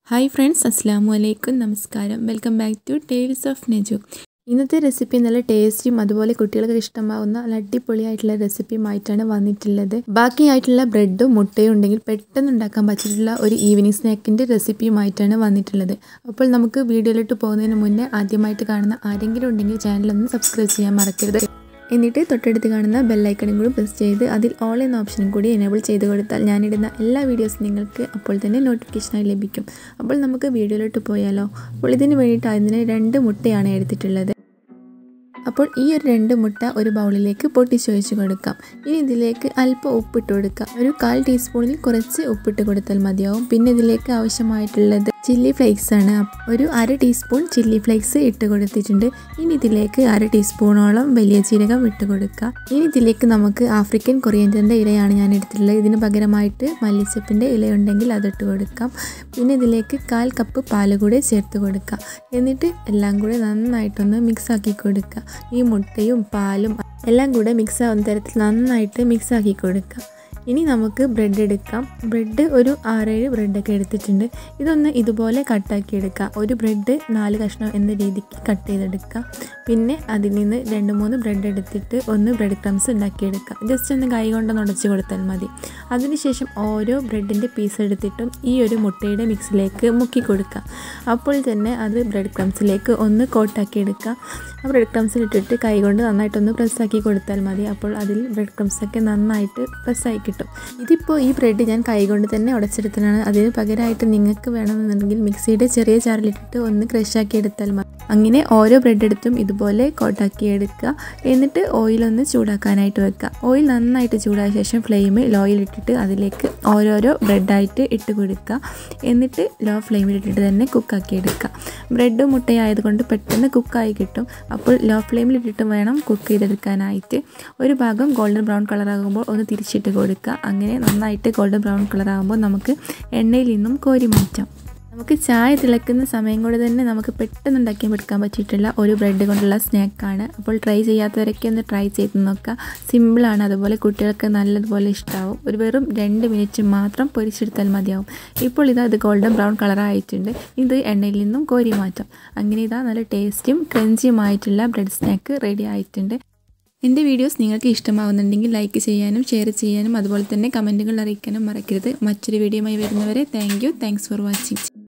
hi friends അസ്സാം വലൈക്കും നമസ്കാരം welcome back to tales of Neju ഇന്നത്തെ റെസിപ്പി നല്ല ടേസ്റ്റിയും അതുപോലെ കുട്ടികൾക്ക് ഇഷ്ടമാവുന്ന നല്ല അടിപൊളിയായിട്ടുള്ള റെസിപ്പിയുമായിട്ടാണ് വന്നിട്ടുള്ളത് ബാക്കിയായിട്ടുള്ള ബ്രെഡും മുട്ടയും ഉണ്ടെങ്കിൽ പെട്ടെന്ന് ഉണ്ടാക്കാൻ പറ്റിയിട്ടുള്ള ഒരു ഈവനിങ് സ്നാക്കിൻ്റെ റെസിപ്പിയുമായിട്ടാണ് വന്നിട്ടുള്ളത് അപ്പോൾ നമുക്ക് വീഡിയോയിലോട്ട് പോകുന്നതിന് മുന്നേ ആദ്യമായിട്ട് കാണുന്ന ആരെങ്കിലും ഉണ്ടെങ്കിൽ ചാനലൊന്ന് സബ്സ്ക്രൈബ് ചെയ്യാൻ മറക്കരുത് എന്നിട്ട് തൊട്ടടുത്ത് കാണുന്ന ബെല്ലൈക്കണും കൂടി പ്രസ് ചെയ്ത് അതിൽ ഓൾ എന്ന ഓപ്ഷനും കൂടി എനേബിൾ ചെയ്ത് കൊടുത്താൽ ഞാനിടുന്ന എല്ലാ വീഡിയോസും നിങ്ങൾക്ക് അപ്പോൾ തന്നെ നോട്ടിഫിക്കേഷനായി ലഭിക്കും അപ്പോൾ നമുക്ക് വീഡിയോയിലോട്ട് പോയാലോ അപ്പോൾ ഇതിന് വേണ്ടിയിട്ട് അതിന് രണ്ട് മുട്ടയാണ് എടുത്തിട്ടുള്ളത് അപ്പോൾ ഈ ഒരു രണ്ട് മുട്ട ഒരു ബൗളിലേക്ക് പൊട്ടിച്ച് ഒഴിച്ച് കൊടുക്കാം ഇനി ഇതിലേക്ക് അല്പം ഉപ്പിട്ട് കൊടുക്കാം ഒരു കാൽ ടീസ്പൂണിൽ കുറച്ച് ഉപ്പിട്ട് കൊടുത്താൽ മതിയാവും പിന്നെ ഇതിലേക്ക് ആവശ്യമായിട്ടുള്ളത് ചില്ലി ഫ്ലേക്സ് ആണ് ഒരു അര ടീസ്പൂൺ ചില്ലി ഫ്ലേക്സ് ഇട്ട് കൊടുത്തിട്ടുണ്ട് ഇനി ഇതിലേക്ക് അര ടീസ്പൂണോളം വലിയ ജീരകം ഇട്ട് കൊടുക്കുക ഇനി ഇതിലേക്ക് നമുക്ക് ആഫ്രിക്കൻ കൊറിയൻറ്ററിൻ്റെ ഇലയാണ് ഞാൻ എടുത്തിട്ടുള്ളത് ഇതിന് പകരമായിട്ട് മല്ലിച്ചപ്പിൻ്റെ ഇലയുണ്ടെങ്കിൽ അതിട്ട് കൊടുക്കാം പിന്നെ ഇതിലേക്ക് കാൽ കപ്പ് പാല് കൂടെ ചേർത്ത് കൊടുക്കുക എന്നിട്ട് എല്ലാം കൂടെ നന്നായിട്ടൊന്ന് മിക്സ് ആക്കി കൊടുക്കുക ഈ മുട്ടയും പാലും എല്ലാം കൂടെ മിക്സ് ആവുന്ന തരത്തിൽ നന്നായിട്ട് മിക്സ് ആക്കി കൊടുക്കുക ഇനി നമുക്ക് ബ്രെഡ് എടുക്കാം ബ്രെഡ് ഒരു ആറേഴ് ബ്രെഡൊക്കെ എടുത്തിട്ടുണ്ട് ഇതൊന്ന് ഇതുപോലെ കട്ടാക്കി എടുക്കുക ഒരു ബ്രെഡ് നാല് കഷ്ണം എന്ന രീതിക്ക് കട്ട് ചെയ്തെടുക്കുക പിന്നെ അതിൽ നിന്ന് രണ്ട് മൂന്ന് ബ്രെഡ് എടുത്തിട്ട് ഒന്ന് ബ്രെഡ് ക്രംസ് ഉണ്ടാക്കിയെടുക്കുക ജസ്റ്റ് ഒന്ന് കൈ കൊണ്ടൊന്ന് ഉടച്ച് കൊടുത്താൽ മതി അതിനുശേഷം ഓരോ ബ്രെഡിൻ്റെ പീസ് എടുത്തിട്ടും ഈ ഒരു മുട്ടയുടെ മിക്സിലേക്ക് മുക്കി കൊടുക്കുക അപ്പോൾ തന്നെ അത് ബ്രെഡ് ക്രംസിലേക്ക് ഒന്ന് കോട്ടാക്കി എടുക്കുക ആ ബ്രെഡ് ക്രംസിലിട്ടിട്ട് കൈ കൊണ്ട് നന്നായിട്ടൊന്ന് പ്രസ്സാക്കി കൊടുത്താൽ മതി അപ്പോൾ അതിൽ ബ്രെഡ് ക്രംസൊക്കെ നന്നായിട്ട് പ്രസ്സായി കിട്ടും ഇതിപ്പോൾ ഈ ബ്രെഡ് ഞാൻ കൈകൊണ്ട് തന്നെ ഉടച്ചെടുത്തതാണ് അതിന് പകരമായിട്ട് നിങ്ങൾക്ക് വേണമെന്നുണ്ടെങ്കിൽ മിക്സിയുടെ ചെറിയ ചാറിലിട്ടിട്ട് ഒന്ന് ക്രഷാക്കി എടുത്താൽ മതി അങ്ങനെ ഓരോ ബ്രെഡ് എടുത്തും ഇതുപോലെ കോട്ടാക്കി എടുക്കുക എന്നിട്ട് ഓയിലൊന്ന് ചൂടാക്കാനായിട്ട് വെക്കുക ഓയിൽ നന്നായിട്ട് ചൂടായ ശേഷം ഫ്ലെയിം ലോയിൽ ഇട്ടിട്ട് അതിലേക്ക് ഓരോരോ ബ്രെഡായിട്ട് ഇട്ട് കൊടുക്കുക എന്നിട്ട് ലോ ഫ്ലെയിമിലിട്ടിട്ട് തന്നെ കുക്കാക്കി എടുക്കുക ബ്രെഡ് മുട്ടയായതുകൊണ്ട് പെട്ടെന്ന് കുക്കായി കിട്ടും അപ്പോൾ ലോ ഫ്ലെയിമിലിട്ടിട്ട് വേണം കുക്ക് ചെയ്തെടുക്കാനായിട്ട് ഒരു ഭാഗം ഗോൾഡൻ ബ്രൗൺ കളറാകുമ്പോൾ ഒന്ന് തിരിച്ചിട്ട് കൊടുക്കുക അങ്ങനെ നന്നായിട്ട് ഗോൾഡൻ ബ്രൗൺ കളറാകുമ്പോൾ നമുക്ക് എണ്ണയിൽ നിന്നും കോരി മാറ്റാം നമുക്ക് ചായ തിളക്കുന്ന സമയം കൊണ്ട് തന്നെ നമുക്ക് പെട്ടെന്ന് ഉണ്ടാക്കി എടുക്കാൻ പറ്റിയിട്ടുള്ള ഒരു ബ്രെഡ് കൊണ്ടുള്ള സ്നാക്കാണ് അപ്പോൾ ട്രൈ ചെയ്യാത്തവരൊക്കെ ഒന്ന് ട്രൈ ചെയ്ത് നോക്കുക സിമ്പിളാണ് അതുപോലെ കുട്ടികൾക്ക് നല്ലതുപോലെ ഇഷ്ടമാവും ഒരു വെറും രണ്ട് മിനിറ്റ് മാത്രം പൊരിച്ചെടുത്താൽ മതിയാവും ഇപ്പോൾ ഇതാ ഇത് ഗോൾഡൻ ബ്രൗൺ കളറായിട്ടുണ്ട് ഇത് എണ്ണയിൽ നിന്നും കോരി മാറ്റാം അങ്ങനെ ഇതാ നല്ല ടേസ്റ്റിയും ക്രഞ്ചിയുമായിട്ടുള്ള ബ്രെഡ് സ്നാക്ക് റെഡി ആയിട്ടുണ്ട് എൻ്റെ വീഡിയോസ് നിങ്ങൾക്ക് ഇഷ്ടമാവുന്നുണ്ടെങ്കിൽ ലൈക്ക് ചെയ്യാനും ഷെയർ ചെയ്യാനും അതുപോലെ തന്നെ കമൻറ്റുകൾ അറിയിക്കാനും മറക്കരുത് മറ്റൊരു വീഡിയോയുമായി വരുന്നവരെ thank you thanks for watching